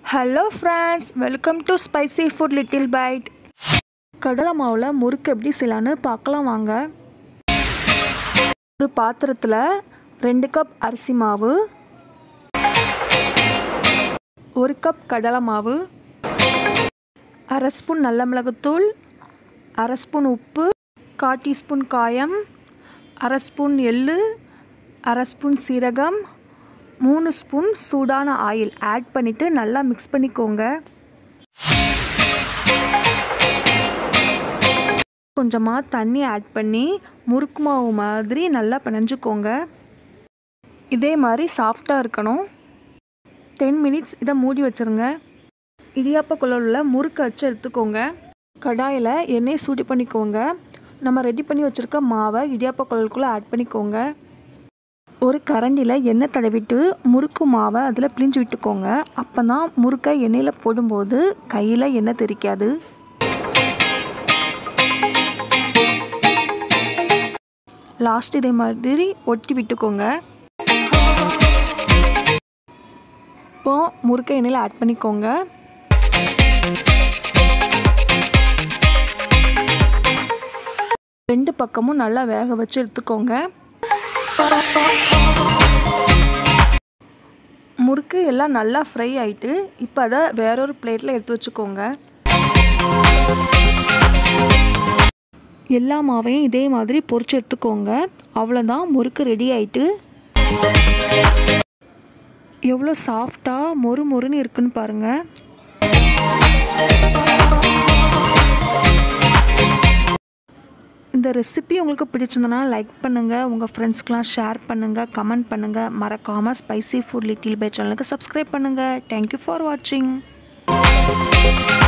hello friends welcome to spicy food little bite கடலை மாவில் முறுக்கு எப்படி செய்யலான்னு பார்க்கலாம் வாங்க ஒரு பாத்திரத்தில் ரெண்டு கப் அரிசி மாவு ஒரு கப் கடலை மாவு அரை ஸ்பூன் நல்ல மிளகுத்தூள் அரை ஸ்பூன் உப்பு கால் டீஸ்பூன் காயம் அரை ஸ்பூன் எள்ளு அரை ஸ்பூன் சீரகம் மூணு ஸ்பூன் சூடான ஆயில் ஆட் பண்ணிவிட்டு நல்லா மிக்ஸ் பண்ணிக்கோங்க கொஞ்சமாக தண்ணி ஆட் பண்ணி முறுக்கு மாவு மாதிரி நல்லா பிணைஞ்சுக்கோங்க இதே மாதிரி சாஃப்டாக இருக்கணும் டென் மினிட்ஸ் இதை மூடி வச்சுருங்க இடியாப்ப குழலில் முறுக்கு அச்சு எடுத்துக்கோங்க கடாயில் எண்ணெய் சூடு பண்ணிக்கோங்க நம்ம ரெடி பண்ணி வச்சுருக்க மாவை இடியாப்ப குழலுக்குள்ளே ஆட் பண்ணிக்கோங்க ஒரு கரண்டியில் எண்ணெய் தடவிட்டு முறுக்கு மாவை அதில் பிழிஞ்சு விட்டுக்கோங்க அப்போ தான் முறுக்கை எண்ணெயில் போடும்போது கையில் எண்ணெய் தெரிக்காது லாஸ்ட் இதே மாதிரி ஒட்டி விட்டுக்கோங்க இப்போ முறுக்கை எண்ணெயில் ஆட் பண்ணிக்கோங்க ரெண்டு பக்கமும் நல்லா வேக வச்சு எடுத்துக்கோங்க முறுக்கு எல்லாம் நல்லா ஃப்ரை ஆகிட்டு இப்போ அதை வேறொரு பிளேட்டில் எடுத்து வச்சுக்கோங்க எல்லா மாவையும் இதே மாதிரி பொரிச்சு எடுத்துக்கோங்க அவ்வளோதான் முறுக்கு ரெடி ஆயிட்டு எவ்வளோ சாஃப்டாக மொறு மொறுன்னு இருக்குன்னு பாருங்கள் இந்த ரெசிபி உங்களுக்கு பிடிச்சிருந்தனா லைக் பண்ணுங்கள் உங்கள் ஃப்ரெண்ட்ஸ்க்கெலாம் ஷேர் பண்ணுங்கள் கமெண்ட் பண்ணுங்கள் மறக்காமல் ஸ்பைசி ஃபுட் லிட்டில் பை சேனலுக்கு சப்ஸ்கிரைப் பண்ணுங்கள் தேங்க்யூ ஃபார் வாட்சிங்